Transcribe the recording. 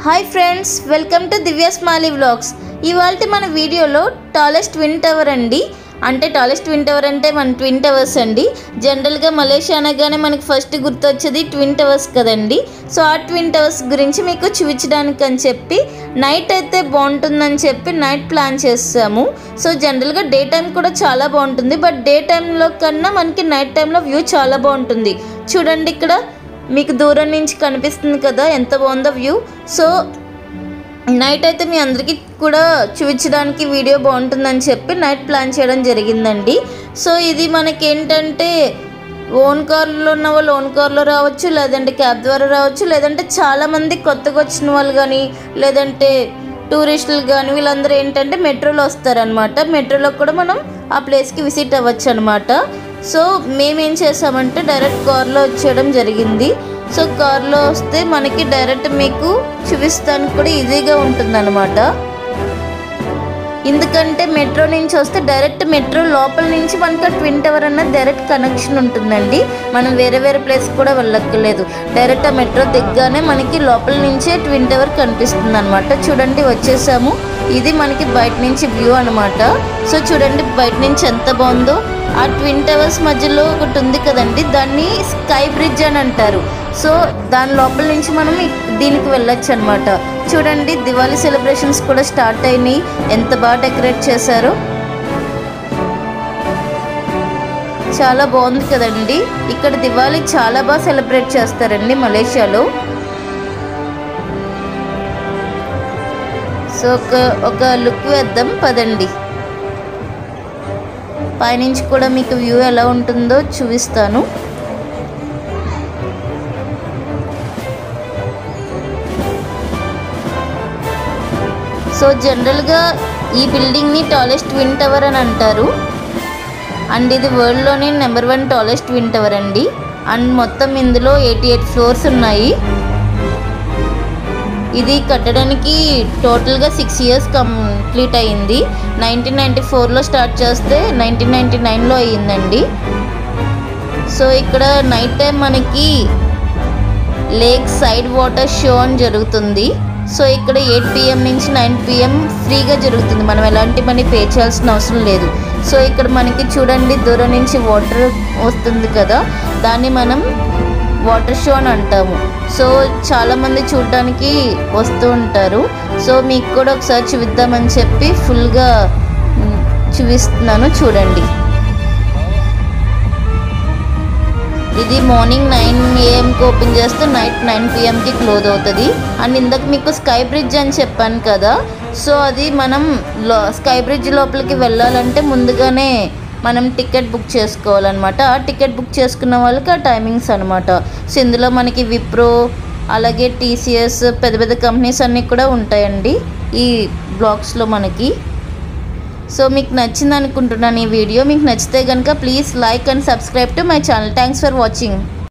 hi friends welcome to Divya smiley vlogs ఇవాళ మన వీడియోలో టాలెస్ట్ ట్విన్ టవర్ అండి అంటే టాలెస్ట్ ట్విన్ టవర్ అంటే మన ట్విన్ టవర్స్ అండి జనరల్గా మలేషియా అనగానే మనకి ఫస్ట్ గుర్తొచ్చేది ట్విన్ టవర్స్ కదండి సో ఆ ట్విన్ టవర్స్ గురించి మీకు చూపించడానికి అని చెప్పి నైట్ అయితే బాగుంటుందని చెప్పి నైట్ ప్లాన్ చేసాము సో జనరల్గా డే టైం కూడా చాలా బాగుంటుంది బట్ డే టైంలో కన్నా మనకి నైట్ టైంలో వ్యూ చాలా బాగుంటుంది చూడండి ఇక్కడ మీకు దూరం నుంచి కనిపిస్తుంది కదా ఎంత బాగుందో వ్యూ సో నైట్ అయితే మీ అందరికీ కూడా చూపించడానికి వీడియో బాగుంటుందని చెప్పి నైట్ ప్లాన్ చేయడం జరిగిందండి సో ఇది మనకి ఏంటంటే ఓన్ కార్లో ఉన్న వాళ్ళు ఓన్ కార్లో రావచ్చు లేదంటే క్యాబ్ ద్వారా రావచ్చు లేదంటే చాలామంది కొత్తగా వచ్చిన వాళ్ళు కానీ లేదంటే టూరిస్టులు కానీ వీళ్ళందరూ ఏంటంటే మెట్రోలో వస్తారనమాట మెట్రోలో కూడా మనం ఆ ప్లేస్కి విజిట్ అవ్వచ్చు అనమాట సో మేమేం చేసామంటే డైరెక్ట్ కార్లో వచ్చేయడం జరిగింది సో కార్లో వస్తే మనకి డైరెక్ట్ మీకు చూపిస్తానికి కూడా ఈజీగా ఉంటుందన్నమాట ఎందుకంటే మెట్రో నుంచి వస్తే డైరెక్ట్ మెట్రో లోపల నుంచి మనకి ట్విన్ టవర్ అన్న డైరెక్ట్ కనెక్షన్ ఉంటుందండి మనం వేరే వేరే ప్లేస్ కూడా వెళ్ళక్కర్లేదు డైరెక్ట్ ఆ మెట్రో దిగ్గానే మనకి లోపల నుంచే ట్విన్ టవర్ కనిపిస్తుంది అనమాట చూడండి వచ్చేసాము ఇది మనకి బయట నుంచి వ్యూ అనమాట సో చూడండి బయట నుంచి ఎంత బాగుందో ఆ ట్విన్ టవర్స్ మధ్యలో ఒకటి ఉంది కదండి దాన్ని స్కై బ్రిడ్జ్ అని అంటారు సో దాని లోపల నుంచి మనం ఇ- దీనికి వెళ్ళొచ్చు అనమాట చూడండి దివాళీ సెలబ్రేషన్స్ కూడా స్టార్ట్ అయినాయి ఎంత బాగా డెకరేట్ చేశారో చాలా బాగుంది కదండి ఇక్కడ దివాళీ చాలా బాగా సెలబ్రేట్ చేస్తారండి మలేషియాలో సో ఒక ఒక లుక్ వేద్దాం పదండి పైనుంచి కూడా మీకు వ్యూ ఎలా ఉంటుందో చూపిస్తాను సో జనరల్గా ఈ బిల్డింగ్ని టాలెస్ట్ ట్విన్ టవర్ అని అంటారు అండ్ ఇది వరల్డ్లోనే number one tallest twin tower అండి అండ్ మొత్తం ఇందులో ఎయిటీ ఎయిట్ ఫ్లోర్స్ ఉన్నాయి ఇది కట్టడానికి టోటల్గా సిక్స్ ఇయర్స్ కంప్లీట్ అయ్యింది నైన్టీన్ నైంటీ ఫోర్లో స్టార్ట్ చేస్తే నైన్టీన్ నైంటీ నైన్లో అయ్యిందండి సో ఇక్కడ నైట్ టైం మనకి లేక్ సైడ్ వాటర్ షో అని జరుగుతుంది సో ఇక్కడ ఎయిట్ పిఎం నుంచి నైన్ పిఎం ఫ్రీగా జరుగుతుంది మనం ఎలాంటి మనీ పే చేయాల్సిన అవసరం లేదు సో ఇక్కడ మనకి చూడండి దూరం నుంచి వాటర్ వస్తుంది కదా దాన్ని మనం వాటర్ షో అని అంటాము సో చాలామంది చూడడానికి వస్తూ ఉంటారు సో మీకు కూడా ఒకసారి చూపిద్దామని చెప్పి ఫుల్గా మ్, చూపిస్తున్నాను చూడండి ఇది మార్నింగ్ నైన్ ఏఎంకి ఓపెన్ చేస్తే నైట్ నైన్ పిఎంకి క్లోజ్ అవుతుంది అండ్ ఇందాక మీకు స్కై బ్రిడ్జ్ అని చెప్పాను కదా సో అది మనం లో స్కై బ్రిడ్జ్ లోపలికి వెళ్ళాలంటే ముందుగానే మనం టికెట్ బుక్ చేసుకోవాలన్నమాట ఆ టికెట్ బుక్ చేసుకున్న వాళ్ళకి ఆ టైమింగ్స్ అనమాట సో ఇందులో మనకి విప్రో అలాగే టీసీఎస్ పెద్ద పెద్ద కంపెనీస్ అన్నీ కూడా ఉంటాయండి ఈ బ్లాగ్స్లో మనకి సో మీకు నచ్చింది అనుకుంటున్నాను ఈ వీడియో మీకు నచ్చితే కనుక please like and subscribe to my channel thanks for watching